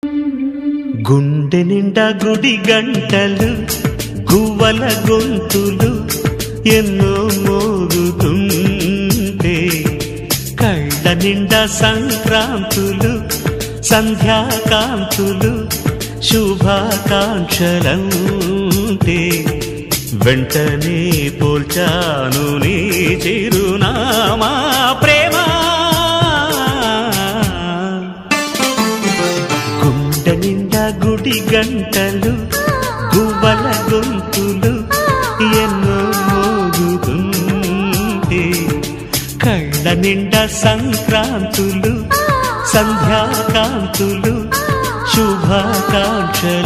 గుండె నిండా గుడి గంటలు గువ్వల గొంతులు ఎన్నో మోగుతుంటే కళ్ళ నిండా సంక్రాంతులు సంధ్యాకాంతులు శుభాకాంక్షలంటే వెంటనే పోల్చాను నీ చిరునామా ప్రేమ గుండె నిండా గుడి గంటలు గువ్వల గొంతులు ఎన్నో మోగుతుంటే కళ్ళ నిండా సంక్రాంతులు సంధ్యాకాంతులు శుభాకాంక్షలు